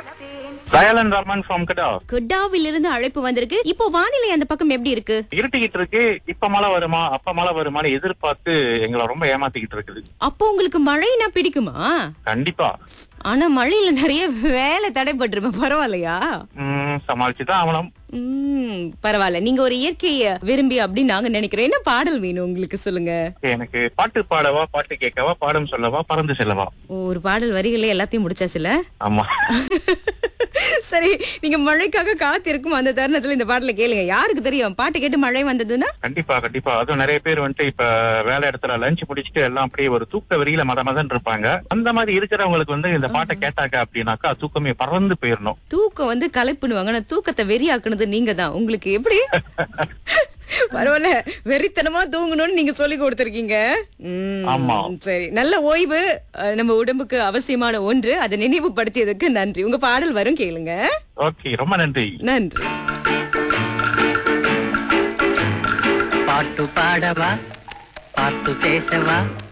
Dayalan Raman from கடா குட்டாவில் இருந்து அழைப்பு வந்திருக்கு இப்போ வானிலை அந்த பக்கம் எப்படி இருக்கு இருட்டிக்கிட்டு இருக்கு இப்ப மழை வருமா அப்ப மழை வருமான்னு எதிர்பார்த்து எங்களை ரொம்ப ஏமாத்திக்கிட்டு இருக்குது அப்போ உங்களுக்கு மழைனா பிடிக்குமா கண்டிப்பா ஆனா மழையில நிறைய வேலை தடைப்பட்டிருப்பேன் பரவாயில்லையா உம் சமாளிச்சுதான் ஆகணும் உம் பரவாயில்ல நீங்க ஒரு இயற்கைய விரும்பி அப்படின்னு நாங்க நினைக்கிறோம் என்ன பாடல் வேணும் உங்களுக்கு சொல்லுங்க எனக்கு பாட்டு பாடவா பாட்டு கேட்கவா பாடம் சொல்லவா பறந்து செல்லவா ஒரு பாடல் வரிகளே எல்லாத்தையும் முடிச்சாச்சுல ஆமா சரி நீங்க மழைக்காக காத்திருக்கும் அந்த தருணத்துல இந்த பாடலை கேளுங்க யாருக்கு தெரியும் பாட்டு கேட்டு மழை வந்ததுன்னா கண்டிப்பா கண்டிப்பா அதுவும் நிறைய பேர் வந்துட்டு இப்ப வேலை இடத்துல லஞ்ச் முடிச்சுட்டு எல்லாம் அப்படியே ஒரு தூக்க வெறியில மத மதன் இருப்பாங்க அந்த மாதிரி இருக்கிறவங்களுக்கு வந்து இந்த பாட்டை கேட்டாங்க அப்படின்னாக்கா தூக்கமே பறந்து போயிடணும் தூக்கம் வந்து கலைப்புனுவாங்க ஆனா தூக்கத்தை வெறியாக்குனது நீங்க தான் உங்களுக்கு எப்படி பரவாயில்ல வெறித்தனமா தூங்கணும்னு நீங்க சொல்லி கொடுத்திருக்கீங்க உம், ஆமா. சரி நல்ல ஓய்வு அஹ், நம்ம உடம்புக்கு அவசியமான ஒன்று அதை நினைவுபடுத்தியதுக்கு நன்றி உங்க பாடல் வரும் கேளுங்க ஓகே ரொம்ப நன்றி நன்றி பாட்டு பாடவா பாட்டு பேசவா